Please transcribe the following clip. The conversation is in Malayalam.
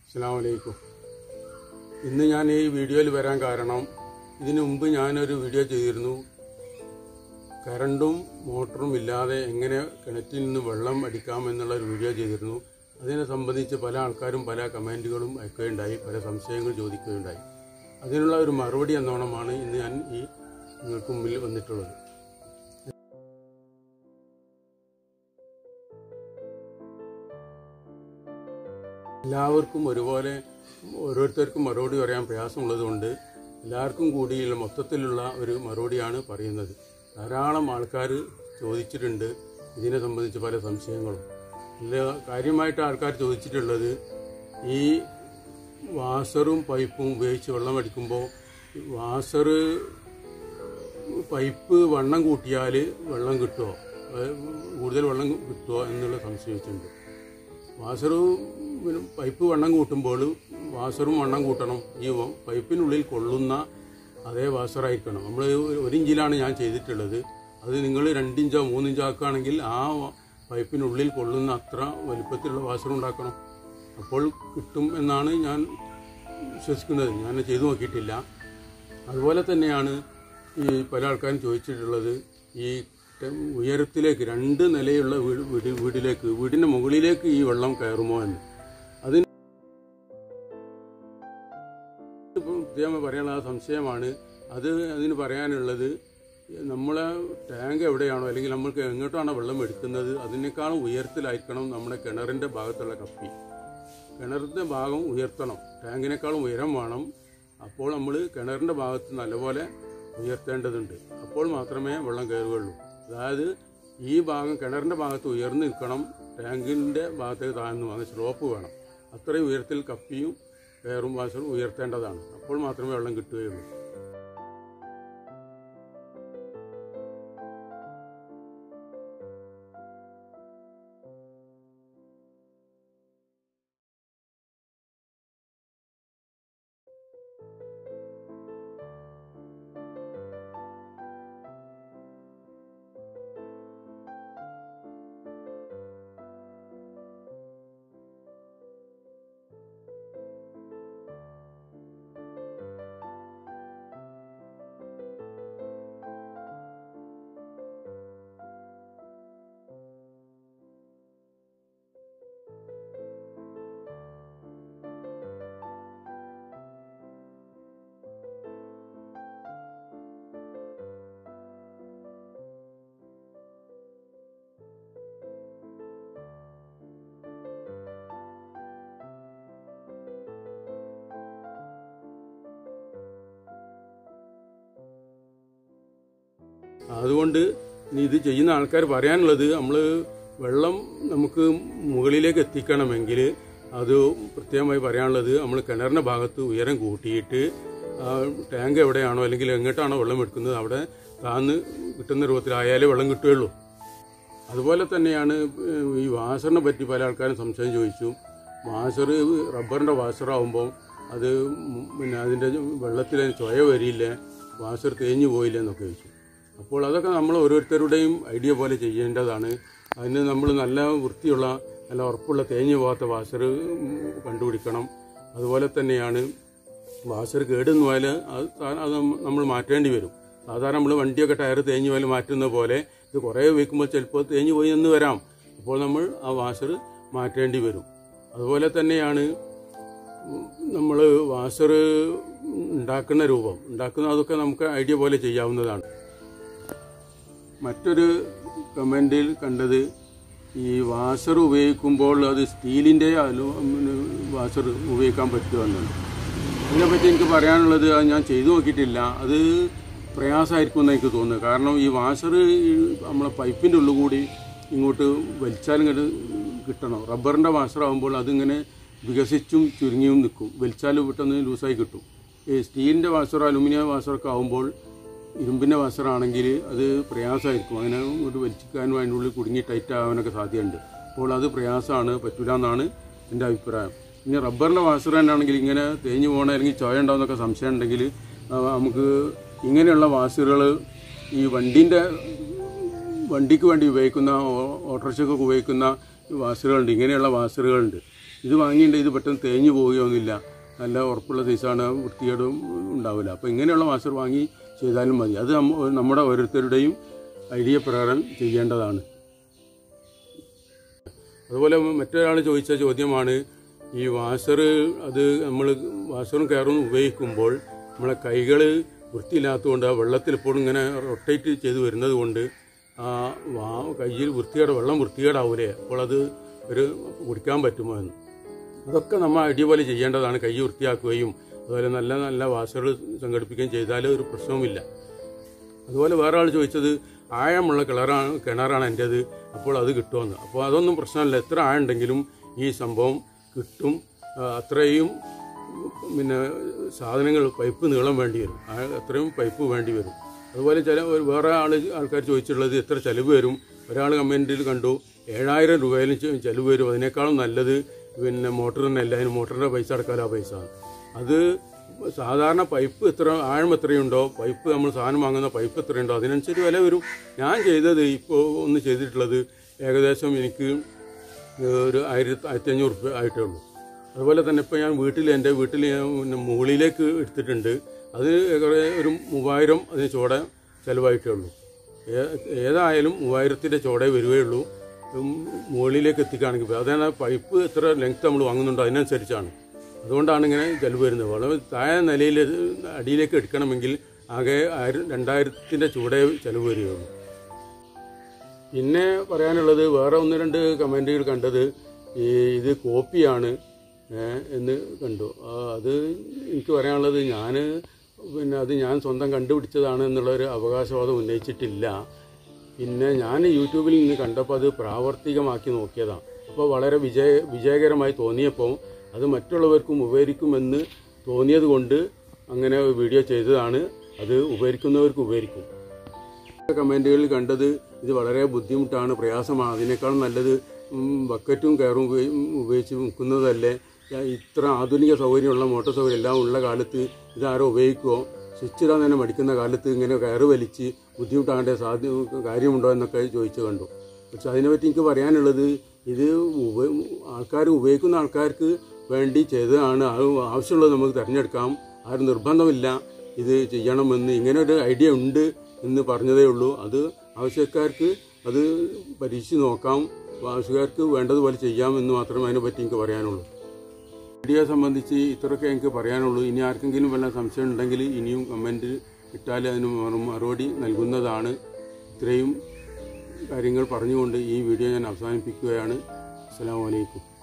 അസ്സാമലൈക്കും ഇന്ന് ഞാൻ ഈ വീഡിയോയിൽ വരാൻ കാരണം ഇതിനു മുമ്പ് ഞാനൊരു വീഡിയോ ചെയ്തിരുന്നു കറണ്ടും മോട്ടറും ഇല്ലാതെ എങ്ങനെ കിണറ്റിൽ നിന്ന് വെള്ളം അടിക്കാം എന്നുള്ള ഒരു വീഡിയോ ചെയ്തിരുന്നു അതിനെ സംബന്ധിച്ച് പല ആൾക്കാരും പല കമൻറ്റുകളും അയക്കുകയുണ്ടായി പല സംശയങ്ങൾ ചോദിക്കുകയുണ്ടായി അതിനുള്ള ഒരു മറുപടി എന്നോണമാണ് ഇന്ന് ഞാൻ ഈ നിങ്ങൾക്ക് മുമ്പിൽ വന്നിട്ടുള്ളത് എല്ലാവർക്കും ഒരുപോലെ ഓരോരുത്തർക്കും മറുപടി പറയാൻ പ്രയാസമുള്ളതുകൊണ്ട് എല്ലാവർക്കും കൂടിയുള്ള മൊത്തത്തിലുള്ള ഒരു മറുപടിയാണ് പറയുന്നത് ധാരാളം ആൾക്കാർ ചോദിച്ചിട്ടുണ്ട് ഇതിനെ സംബന്ധിച്ച് പല സംശയങ്ങളും ഇതിൽ കാര്യമായിട്ട് ആൾക്കാർ ചോദിച്ചിട്ടുള്ളത് ഈ വാസറും പൈപ്പും ഉപയോഗിച്ച് വെള്ളം അടിക്കുമ്പോൾ വാസർ പൈപ്പ് വണ്ണം കൂട്ടിയാൽ വെള്ളം കിട്ടുമോ അതായത് കൂടുതൽ വെള്ളം കിട്ടുമോ എന്നുള്ള സംശയിച്ചിട്ടുണ്ട് വാസറും പിന്നെ പൈപ്പ് വണ്ണം കൂട്ടുമ്പോൾ വാസറും വണ്ണം കൂട്ടണം ഈ വ- പൈപ്പിനുള്ളിൽ കൊള്ളുന്ന അതേ വാസറായിരിക്കണം നമ്മൾ ഒരു ഇഞ്ചിലാണ് ഞാൻ ചെയ്തിട്ടുള്ളത് അത് നിങ്ങൾ രണ്ടിഞ്ചോ മൂന്നിഞ്ചോ ആക്കുകയാണെങ്കിൽ ആ വ- പൈപ്പിനുള്ളിൽ കൊള്ളുന്ന അത്ര വലിപ്പത്തിലുള്ള വാസർ ഉണ്ടാക്കണം അപ്പോൾ കിട്ടും എന്നാണ് ഞാൻ വിശ്വസിക്കുന്നത് ഞാൻ ചെയ്തു നോക്കിയിട്ടില്ല അതുപോലെ തന്നെയാണ് ഈ പല ആൾക്കാരും ചോദിച്ചിട്ടുള്ളത് ഈ ടെ- ഉയരത്തിലേക്ക് രണ്ട് നിലയുള്ള വീട് വീട് വീടിലേക്ക് വീടിൻ്റെ മുകളിലേക്ക് ഈ വെള്ളം കയറുമോ എന്ന് അതിന് പ്രത്യേകം പറയാനുള്ള ആ സംശയമാണ് അത് അതിന് പറയാനുള്ളത് നമ്മളെ ടാങ്ക് എവിടെയാണോ അല്ലെങ്കിൽ നമ്മൾക്ക് എങ്ങോട്ടാണോ വെള്ളം എടുക്കുന്നത് അതിനേക്കാളും ഉയരത്തിലായിരിക്കണം നമ്മുടെ കിണറിൻ്റെ ഭാഗത്തുള്ള കപ്പി കിണറിൻ്റെ ഭാഗം ഉയർത്തണം ടാങ്കിനേക്കാളും ഉയരം വേണം അപ്പോൾ നമ്മൾ കിണറിൻ്റെ ഭാഗത്ത് നല്ലപോലെ ഉയർത്തേണ്ടതുണ്ട് അപ്പോൾ മാത്രമേ വെള്ളം കയറുകയുള്ളൂ അതായത് ഈ ഭാഗം കിണറിൻ്റെ ഭാഗത്ത് ഉയർന്നു നിൽക്കണം ടാങ്കിൻ്റെ ഭാഗത്തേക്ക് താഴ്ന്നു അങ്ങനെ സ്ലോപ്പ് വേണം അത്രയും ഉയരത്തിൽ കപ്പിയും കയറും വാസറും ഉയർത്തേണ്ടതാണ് അപ്പോൾ മാത്രമേ വെള്ളം കിട്ടുകയുള്ളൂ അതുകൊണ്ട് ഇനി ഇത് ചെയ്യുന്ന ആൾക്കാർ പറയാനുള്ളത് നമ്മൾ വെള്ളം നമുക്ക് മുകളിലേക്ക് എത്തിക്കണമെങ്കിൽ അത് പ്രത്യേകമായി പറയാനുള്ളത് നമ്മൾ കിണറിൻ്റെ ഭാഗത്ത് ഉയരം കൂട്ടിയിട്ട് ആ ടാങ്ക് എവിടെയാണോ അല്ലെങ്കിൽ എങ്ങോട്ടാണോ വെള്ളം എടുക്കുന്നത് അവിടെ താന്ന് കിട്ടുന്ന രൂപത്തിലായാലേ വെള്ളം കിട്ടുകയുള്ളൂ അതുപോലെ തന്നെയാണ് ഈ വാസറിനെ പറ്റി പല ആൾക്കാരും സംശയം ചോദിച്ചു വാസർ റബ്ബറിൻ്റെ വാസറാവുമ്പോൾ അത് പിന്നെ അതിൻ്റെ വെള്ളത്തിൽ ചൊയ വരില്ല വാസർ തേഞ്ഞു പോയില്ല എന്നൊക്കെ ചോദിച്ചു അപ്പോൾ അതൊക്കെ നമ്മൾ ഓരോരുത്തരുടെയും ഐഡിയ പോലെ ചെയ്യേണ്ടതാണ് അതിന് നമ്മൾ നല്ല വൃത്തിയുള്ള നല്ല ഉറപ്പുള്ള തേഞ്ഞു പോകാത്ത വാസർ കണ്ടുപിടിക്കണം അതുപോലെ തന്നെയാണ് വാസർ കേടുന്നു പോയാൽ അത് താ- അത് നമ്മൾ മാറ്റേണ്ടി വരും സാധാരണ നമ്മൾ വണ്ടിയൊക്കെ ടയർ തേഞ്ഞു പോയാൽ മാറ്റുന്ന പോലെ ഇത് കുറേ ഉപയോഗിക്കുമ്പോൾ ചിലപ്പോൾ തേഞ്ഞു പോയി എന്ന് വരാം അപ്പോൾ നമ്മൾ ആ വാസർ മാറ്റേണ്ടി വരും അതുപോലെ തന്നെയാണ് നമ്മൾ വാസർ ഉണ്ടാക്കുന്ന രൂപം ഉണ്ടാക്കുന്ന അതൊക്കെ നമുക്ക് ഐഡിയ പോലെ ചെയ്യാവുന്നതാണ് മറ്റൊരു കമൻറ്റിൽ കണ്ടത് ഈ വാസർ ഉപയോഗിക്കുമ്പോൾ അത് സ്റ്റീലിൻ്റെ അലു വാസർ ഉപയോഗിക്കാൻ പറ്റുമെന്നുണ്ട് അതിനെപ്പറ്റി എനിക്ക് പറയാനുള്ളത് അത് ഞാൻ ചെയ്തു നോക്കിയിട്ടില്ല അത് പ്രയാസമായിരിക്കും എന്ന് എനിക്ക് തോന്നുന്നു കാരണം ഈ വാസർ നമ്മളെ പൈപ്പിൻ്റെ ഉള്ളിൽ കൂടി ഇങ്ങോട്ട് വലിച്ചാലും ഇങ്ങോട്ട് കിട്ടണം റബ്ബറിൻ്റെ വാസറാകുമ്പോൾ അതിങ്ങനെ വികസിച്ചും ചുരുങ്ങിയും നിൽക്കും വലിച്ചാൽ പെട്ടെന്ന് ലൂസായി കിട്ടും ഈ സ്റ്റീലിൻ്റെ വാസർ അലുമിനിയം വാസറൊക്കെ ആകുമ്പോൾ ഇരുമ്പിൻ്റെ വാസറാണെങ്കിൽ അത് പ്രയാസമായിരിക്കും അങ്ങനെ ഇങ്ങോട്ട് വലിച്ചിക്കാനും അതിൻ്റെ ഉള്ളിൽ കുടുങ്ങി ടൈറ്റ് ആവാനൊക്കെ സാധ്യതയുണ്ട് അപ്പോൾ അത് പ്രയാസമാണ് പറ്റൂല എന്നാണ് എൻ്റെ അഭിപ്രായം ഇനി റബ്ബറിൻ്റെ വാസർ തന്നെയാണെങ്കിൽ ഇങ്ങനെ തേഞ്ഞു പോകണ അല്ലെങ്കിൽ ചോയ ഉണ്ടാവുന്നൊക്കെ സംശയം ഉണ്ടെങ്കിൽ ആ, നമുക്ക് ഇങ്ങനെയുള്ള വാസറുകൾ ഈ വണ്ടീൻ്റെ വണ്ടിക്ക് വേണ്ടി ഉപയോഗിക്കുന്ന ഓ- ഓട്ടോറിക്ഷയ്ക്കൊക്കെ ഉപയോഗിക്കുന്ന വാസറുകളുണ്ട് ഇങ്ങനെയുള്ള വാസറുകളുണ്ട് ഇത് വാങ്ങിയിട്ട് ഇത് പെട്ടെന്ന് തേഞ്ഞു പോവുകയൊന്നുമില്ല നല്ല ഉറപ്പുള്ള സൈസാണ് വൃത്തികേടും ഉണ്ടാവില്ല അപ്പോൾ ഇങ്ങനെയുള്ള വാഷർ വാങ്ങി ചെയ്താലും മതി അത് നമ്മ- നമ്മുടെ ഓരോരുത്തരുടെയും ഐഡിയ പ്രകാരം ചെയ്യേണ്ടതാണ് അതുപോലെ മറ്റൊരാൾ ചോദിച്ച ചോദ്യമാണ് ഈ വാഷർ അത് നമ്മൾ വാഷറും കയറും ഉപയോഗിക്കുമ്പോൾ നമ്മളെ കൈകൾ വൃത്തിയില്ലാത്തതുകൊണ്ട് ആ വെള്ളത്തിൽ എപ്പോഴും ഇങ്ങനെ റൊട്ടേറ്റ് ചെയ്ത് വരുന്നത് കൊണ്ട് ആ വാ കയ്യിൽ വൃത്തികേട് വെള്ളം വൃത്തികേടാവൂലേ അപ്പോൾ അത് ഒരു കുടിക്കാൻ പറ്റുമോ എന്ന് അതൊക്കെ നമ്മൾ അടിപൊളി ചെയ്യേണ്ടതാണ് കൈ വൃത്തിയാക്കുകയും അതുപോലെ നല്ല നല്ല വാഷറുകൾ സംഘടിപ്പിക്കുകയും ചെയ്താൽ ഒരു പ്രശ്നവുമില്ല അതുപോലെ വേറെ ആൾ ചോദിച്ചത് ആഴമുള്ള കിണറാണ് കിണറാണ് എൻ്റേത് അപ്പോൾ അത് കിട്ടുമെന്ന് അപ്പോൾ അതൊന്നും പ്രശ്നമല്ല എത്ര ആഴുണ്ടെങ്കിലും ഈ സംഭവം കിട്ടും ആ, അത്രയും പിന്നെ സാധനങ്ങൾ പൈപ്പ് നീളം വേണ്ടി വരും ആ, അത്രയും പൈപ്പ് വേണ്ടി വരും അതുപോലെ ചില ഒരു വേറെ ആൾ ആൾക്കാർ ചോദിച്ചിട്ടുള്ളത് എത്ര ചെലവ് വരും ഒരാൾ കമൻറ്റിൽ കണ്ടു ഏഴായിരം രൂപയിലും ചെ- ചെലവ് വരും അതിനേക്കാളും നല്ലത് പിന്നെ മോട്ടറിന് അല്ല അതിന് മോട്ടറിൻ്റെ പൈസ അടക്കാലോ ആ പൈസ അത് സാധാരണ പൈപ്പ് എത്ര ആഴം എത്രയുണ്ടോ പൈപ്പ് നമ്മൾ സാധനം വാങ്ങുന്ന പൈപ്പ് എത്രയുണ്ടോ അതിനനുസരിച്ച് വില വരും ഞാൻ ചെയ്തത് ഇപ്പോൾ ഒന്ന് ചെയ്തിട്ടുള്ളത് ഏകദേശം എനിക്ക് ഒരു ആയിരത്തി ആയിരത്തി അഞ്ഞൂറ് റുപ്യ ആയിട്ടേ ഉള്ളൂ അതുപോലെ തന്നെ ഇപ്പോൾ ഞാൻ വീട്ടിൽ എൻ്റെ വീട്ടിൽ ഞാൻ പിന്നെ മുകളിലേക്ക് എടുത്തിട്ടുണ്ട് അത് ഏകദേശം ഒരു മൂവായിരം അതിന് ചോട ചിലവായിട്ടേ ഉള്ളൂ ഏ- ഏതായാലും മൂവായിരത്തിൻ്റെ ചോടേ വരികയുള്ളൂ ഉം, മുകളിലേക്ക് എത്തിക്കുകയാണെങ്കിൽ അതാണ് പൈപ്പ് എത്ര ലെങ്ത് നമ്മൾ വാങ്ങുന്നുണ്ടോ അതിനനുസരിച്ചാണ് അതുകൊണ്ടാണ് ഇങ്ങനെ ചെലവ് വരുന്നത് വളരെ താഴെ നിലയിൽ അടിയിലേക്ക് എടുക്കണമെങ്കിൽ ആകെ ആയിരം രണ്ടായിരത്തിൻ്റെ ചൂടേ ചെലവ് വരികയുള്ളൂ പിന്നെ പറയാനുള്ളത് വേറെ ഒന്ന് രണ്ട് കമൻറ്റുകൾ കണ്ടത് ഈ ഇത് കോപ്പിയാണ് ഏ, എന്ന് കണ്ടു ആ, അത് എനിക്ക് പറയാനുള്ളത് ഞാൻ പിന്നെ അത് ഞാൻ സ്വന്തം കണ്ടുപിടിച്ചതാണ് എന്നുള്ളൊരു അവകാശവാദം ഉന്നയിച്ചിട്ടില്ല പിന്നെ ഞാൻ യൂട്യൂബിൽ നിന്ന് കണ്ടപ്പോൾ അത് പ്രാവർത്തികമാക്കി നോക്കിയതാണ് അപ്പോൾ വളരെ വിജയ വിജയകരമായി തോന്നിയപ്പോൾ അത് മറ്റുള്ളവർക്കും ഉപകരിക്കുമെന്ന് തോന്നിയത് കൊണ്ട് അങ്ങനെ വീഡിയോ ചെയ്തതാണ് അത് ഉപകരിക്കുന്നവർക്ക് ഉപകരിക്കും കമൻറ്റുകളിൽ കണ്ടത് ഇത് വളരെ ബുദ്ധിമുട്ടാണ് പ്രയാസമാണ് അതിനേക്കാളും നല്ലത് ഉം, ബക്കറ്റും കയറും ഉപയോഗി- ഉപയോഗിച്ച് മുക്കുന്നതല്ലേ യാ, ഇത്ര ആധുനിക സൗകര്യമുള്ള മോട്ടോർ സൗകര്യം എല്ലാം ഉള്ള കാലത്ത് ഇതാരോ ഉപയോഗിക്കുമോ സ്വിച്ച് ഇടാൻ തന്നെ മടിക്കുന്ന കാലത്ത് ഇങ്ങനെ കയറ് വലിച്ച് ബുദ്ധിമുട്ടാകേണ്ട സാധ്യ കാര്യമുണ്ടോ എന്നൊക്കെ ചോദിച്ചു കണ്ടു പക്ഷെ അതിനെപ്പറ്റി എനിക്ക് പറയാനുള്ളത് ഇത് ഉപ ആൾക്കാർ ഉപയോഗിക്കുന്ന ആൾക്കാർക്ക് വേണ്ടി ചെയ്തതാണ് അത് ആവശ്യമുള്ളത് നമുക്ക് തിരഞ്ഞെടുക്കാം ആരും നിർബന്ധമില്ല ഇത് ചെയ്യണമെന്ന് ഇങ്ങനെ ഒരു ഐഡിയ ഉണ്ട് എന്ന് പറഞ്ഞതേ ഉള്ളൂ അത് ആവശ്യക്കാർക്ക് അത് പരീക്ഷിച്ച് നോക്കാം ആവശ്യക്കാർക്ക് വേണ്ടതുപോലെ ചെയ്യാമെന്ന് മാത്രമേ അതിനെപ്പറ്റി എനിക്ക് പറയാനുള്ളൂ വീഡിയോ സംബന്ധിച്ച് ഇത്രയൊക്കെ എനിക്ക് പറയാനുള്ളൂ ഇനി ആർക്കെങ്കിലും വല്ല സംശയം ഉണ്ടെങ്കിൽ ഇനിയും കമൻറ്റ് ഇട്ടാൽ അതിന് മറു- മറുപടി നൽകുന്നതാണ് ഇത്രയും കാര്യങ്ങൾ പറഞ്ഞുകൊണ്ട് ഈ വീഡിയോ ഞാൻ അവസാനിപ്പിക്കുകയാണ് അസ്സാം വലൈക്കും